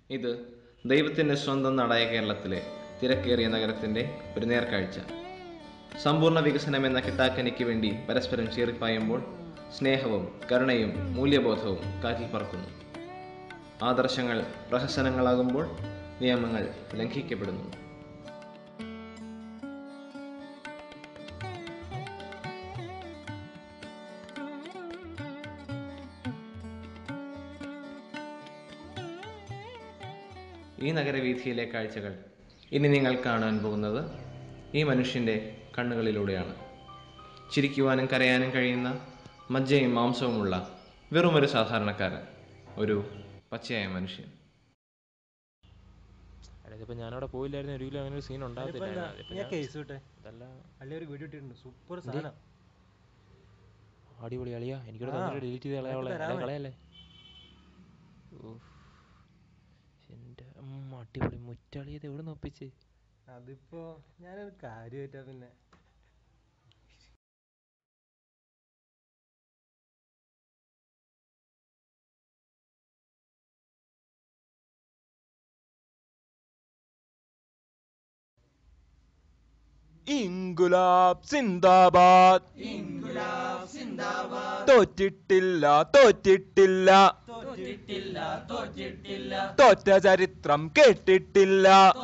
ഇത് ദൈവത്തിൻ്റെ സ്വന്തം നാടായ കേരളത്തിലെ തിരക്കേറിയ നഗരത്തിൻ്റെ ഒരു നേർക്കാഴ്ച സമ്പൂർണ്ണ വികസനം എന്ന കിട്ടാക്കനിക്ക് വേണ്ടി പരസ്പരം ചീറിപ്പായുമ്പോൾ സ്നേഹവും കരുണയും മൂല്യബോധവും കാറ്റിൽ പറക്കുന്നു ആദർശങ്ങൾ പ്രഹസനങ്ങളാകുമ്പോൾ നിയമങ്ങൾ ലംഘിക്കപ്പെടുന്നു ഈ നഗരവീഥിയിലെ കാഴ്ചകൾ ഇനി നിങ്ങൾ കാണാൻ പോകുന്നത് ഈ മനുഷ്യൻ്റെ കണ്ണുകളിലൂടെയാണ് ചിരിക്കുവാനും കരയാനും കഴിയുന്ന മജ്ജയും മാംസവുമുള്ള വെറുമൊരു സാധാരണക്കാരൻ ഒരു പച്ചയായ മനുഷ്യൻ എടാ ഇതിപ്പോ ഞാനവിടെ പോയില്ലായിരുന്നു ഒരിക്കലും അങ്ങനെ ഒരു സീൻ ഉണ്ടാകത്തില്ല ഇതിപ്പോ ഞാൻ ഞാൻ- കേസ് വിട്ടെ ഇതല്ല അള്ളി ഒരു വീഡിയോ ഇട്ടിട്ടുണ്ട് സൂപ്പർ സാധനം അടിപൊളി കളിയാ എനിക്കിവിടെ ആ, തന്നിട്ട് ഡിലീറ്റ് ചെയ്ത് കളയാവളെ തരാമേ. കളയല്ലേ ഉഫ്. എന്റെ അമ്മ അടിപൊളി മുറ്റളിയത് എവിടെ നിന്ന് ഒപ്പിച്ച് അതിപ്പോ ഞാനൊരു കാര്യമായിട്ടാ പിന്നെ ഇൻകുലാബ് സിന്ദാബാദ് തോറ്റിട്ടില്ല തോറ്റിട്ടില്ല തോറ്റ ചരിത്രം കേട്ടിട്ടില്ല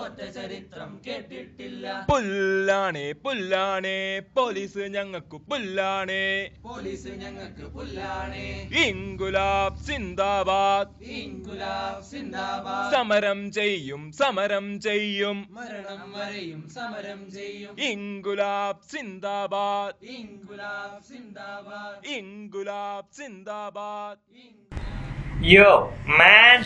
പുല്ലാണേ പുല്ലാണേ പോലീസ് ഞങ്ങൾക്കു പുല്ലാണേ പോലീസ് ഞങ്ങൾക്ക് പുല്ലാണ് ഇൻകുലാബ് സിന്ദാബാദ് ഇൻകുലാബ് സിന്ദാബാദ് സമരം ചെയ്യും സമരം ചെയ്യും മരണം വരെയും സമരം ചെയ്യും ഇൻകുലാബ് സിന്ദാബാദ് ഇൻകുലാബ് സിന്ദാബാദ് ഇൻകുലാബ് സിന്ദാബാദ് Yo, man.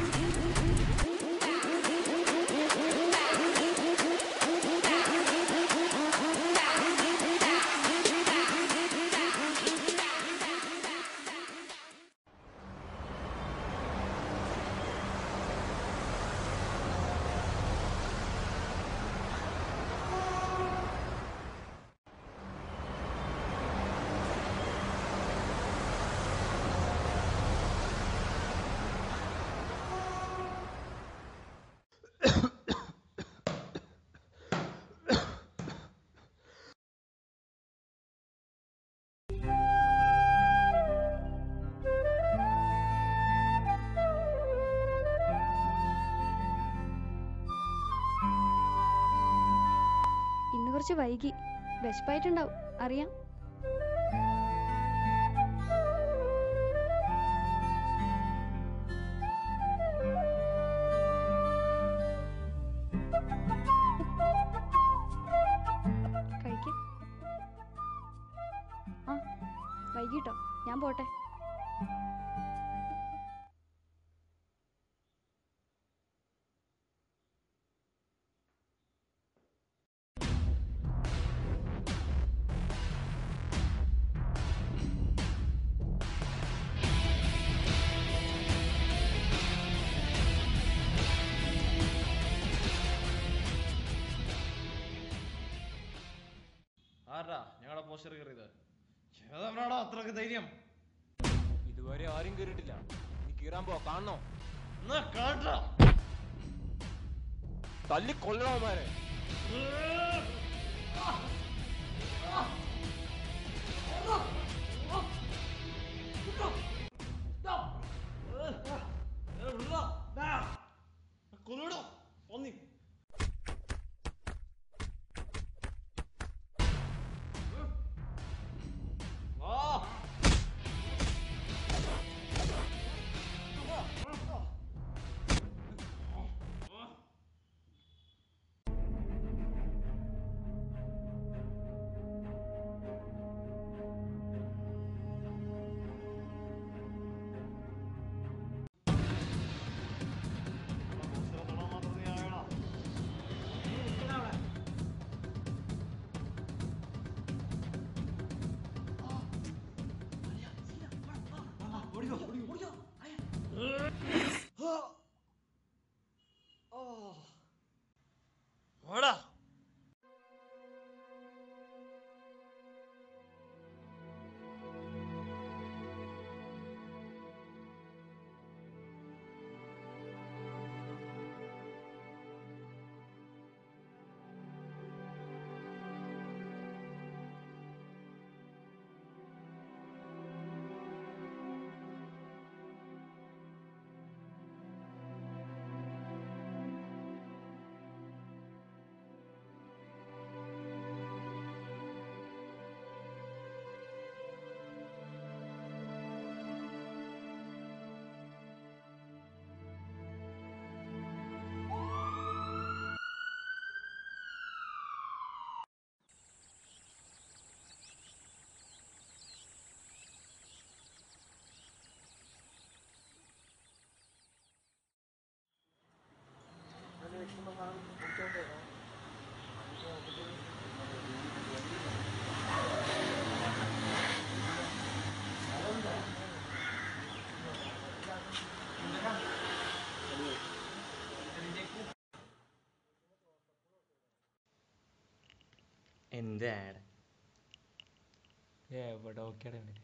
ഇന്ന് കുറച്ച് വൈകി വിശപ്പായിട്ടുണ്ടാവും അറിയാം കഴിക്ക് ആ വൈകിട്ടോ ഞാൻ പോട്ടെ ആരാ ഞങ്ങളുടെ പോസ്റ്റർ കയറിയത് ഏതവനാടോ അത്രക്ക് ധൈര്യം ഇതുവരെ ആരും കേറിയിട്ടില്ല നീ കീറാൻ പോ കാണണോ എന്നാ കാട്ടാ തല്ലി കൊല്ലണോമാരെ കൊല്ലൂടോ ഒന്നി എന്താണ് എവിടെ ഓക്കേടെ ഉണ്ടല്ലേ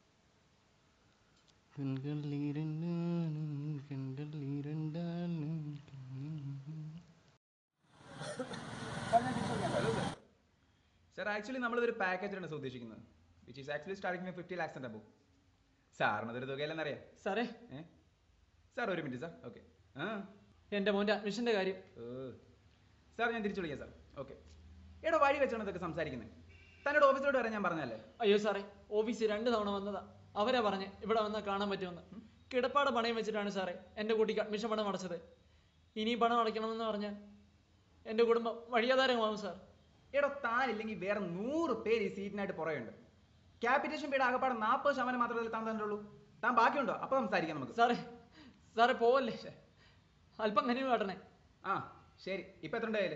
സാർ ആക്ച്വലി നമ്മളിതൊരു പാക്കേജാണ് സാർ ഉദ്ദേശിക്കുന്നത് which is actually starting fifty lakhs ഉണ്ട് അബോ സാറിന് അതൊരു തുകയല്ലെന്നറിയാം സാറേ ഏ സാർ ഒരു മിനിറ്റ് സാർ ഓക്കെ ആ എൻ്റെ മോൻ്റെ അഡ്മിഷൻ്റെ കാര്യം ഓ സാർ ഞാൻ തിരിച്ചു വിളിക്കാം സാർ ഓക്കെ എടോ വഴി വെച്ചാണ് ഇതൊക്കെ സംസാരിക്കുന്നത് തന്നോട് ഓഫീസിലോട്ട് വരാൻ ഞാൻ പറഞ്ഞല്ലേ അയ്യോ സാറേ ഓഫീസിൽ രണ്ട് തവണ വന്നതാ അവരാ പറഞ്ഞ് ഇവിടെ വന്നാൽ കാണാൻ പറ്റുമെന്ന് കിടപ്പാട് പണയം വെച്ചിട്ടാണ് സാറേ എൻ്റെ കുട്ടിക്ക് അഡ്മിഷൻ പണം അടച്ചത് ഇനിയും പണം അടയ്ക്കണമെന്ന് പറഞ്ഞാൽ എൻ്റെ കുടുംബം വഴിയാധാരമാവും സാർ എടോ താനില്ലെങ്കിൽ വേറെ നൂറ് പേര് ഈ സീറ്റിനായിട്ട് പുറകെയുണ്ട് ക്യാപിറ്റേഷൻ പേര് ആകപ്പാടെ നാൽപ്പത് ശതമാനം മാത്രമേ താൻ തന്നുള്ളൂ താൻ ബാക്കിയുണ്ടോ അപ്പൊ സംസാരിക്കാം നമുക്ക് സാറേ സാറേ പോവല്ലേ അല്പം കനിവ് കാട്ടണേ ആ ശരി ഇപ്പൊ എത്ര ഉണ്ടായാലേ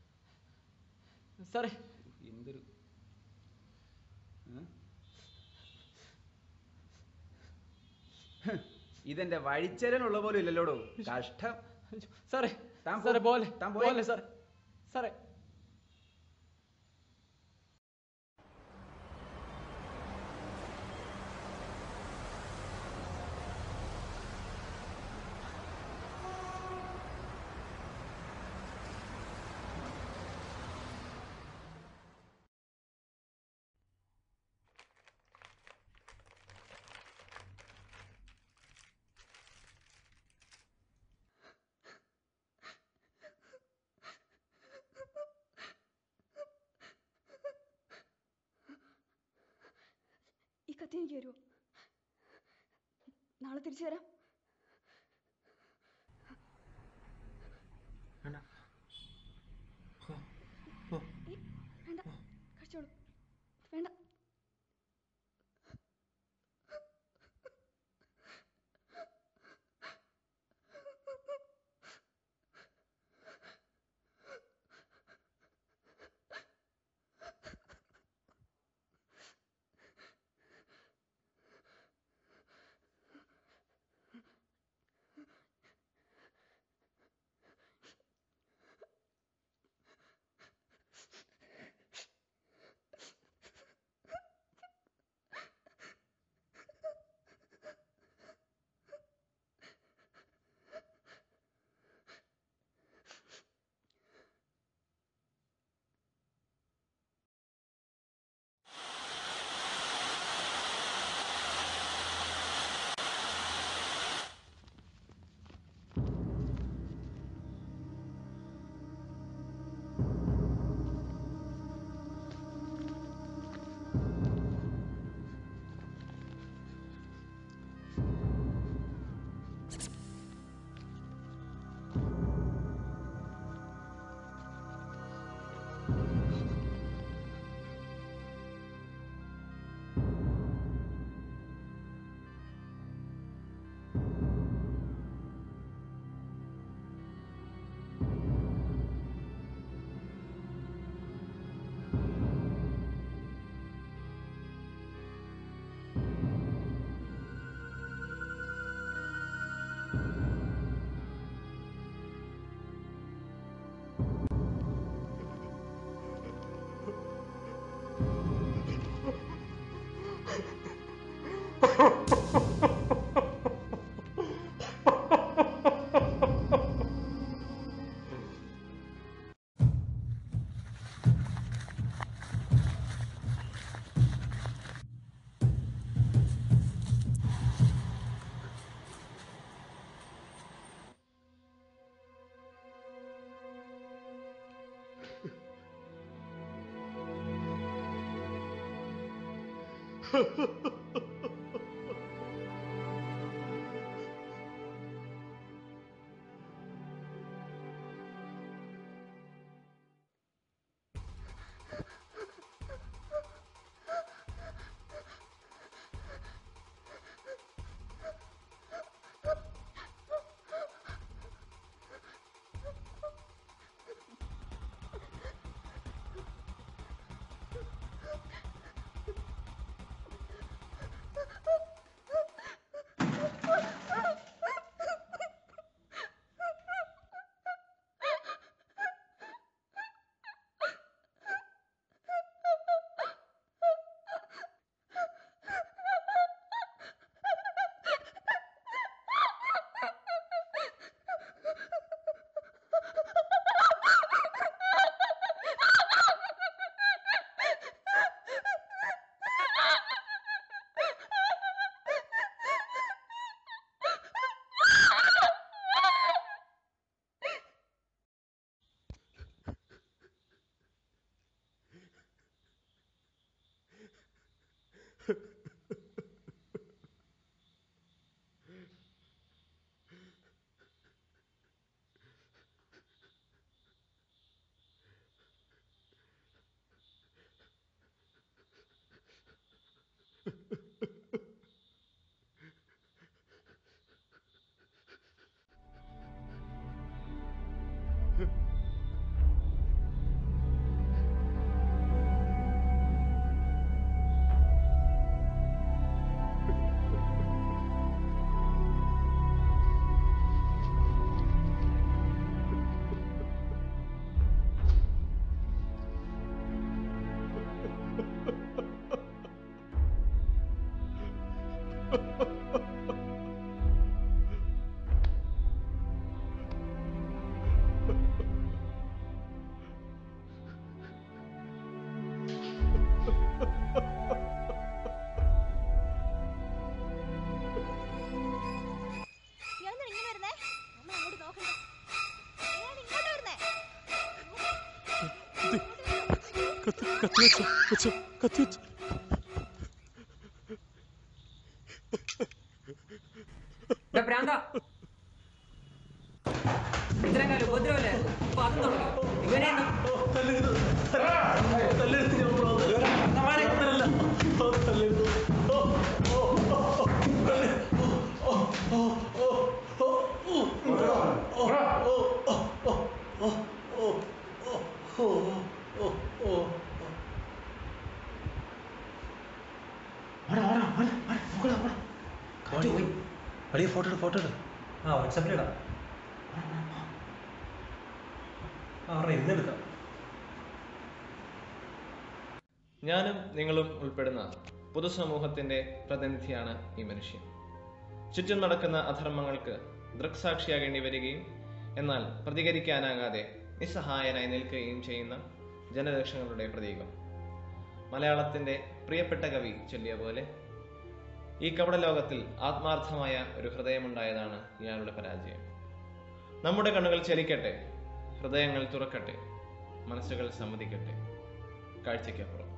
സാറേ എന്തൊരു ഏ? ഹ്, ഇതെന്റെ വഴിച്ചേരനുള്ള പോലും ഇല്ലല്ലോടോ കഷ്ടം സാറേ താൻ പോ. സാറേ പോലെ താൻ പോയി. പോലെ സാറേ സാറേ ഈ കത്തി എനിക്ക് തരുമോ നാളെ തിരിച്ചു തരാം ഏയ്, വേണ്ട കഴിച്ചോളൂ വേണ്ട കത്തി കത്തി വെച്ചോ വെച്ചോ കത്തി വെച്ചോ പ്രാന്ത ഇത്രയും കാലം ഉപദ്രവല്ലേ അപ്പൊ അതും തുടങ്ങി ഇവനെ അളിയ ഫോട്ടോ എടു ഫോട്ടോ എടു ആ വാട്സാപ്പിലിടാം ആ പറഞ്ഞ ഇന്നെടുക്കാം ഞാനും നിങ്ങളും ഉൾപ്പെടുന്ന പൊതുസമൂഹത്തിന്റെ പ്രതിനിധിയാണ് ഈ മനുഷ്യൻ ചുറ്റും നടക്കുന്ന അധർമ്മങ്ങൾക്ക് ദൃക്സാക്ഷിയാകേണ്ടി വരികയും എന്നാൽ പ്രതികരിക്കാനാകാതെ നിസ്സഹായനായി നിൽക്കുകയും ചെയ്യുന്ന ജനലക്ഷങ്ങളുടെ പ്രതീകം മലയാളത്തിന്റെ പ്രിയപ്പെട്ട കവി ചൊല്ലിയ പോലെ ഈ കപട ലോകത്തിൽ ആത്മാർത്ഥമായ ഒരു ഹൃദയമുണ്ടായതാണ് ഇയാളുടെ പരാജയം നമ്മുടെ കണ്ണുകൾ ചലിക്കട്ടെ ഹൃദയങ്ങൾ തുറക്കട്ടെ മനസ്സുകൾ സമ്മതിക്കട്ടെ കാഴ്ചയ്ക്കപ്പുറം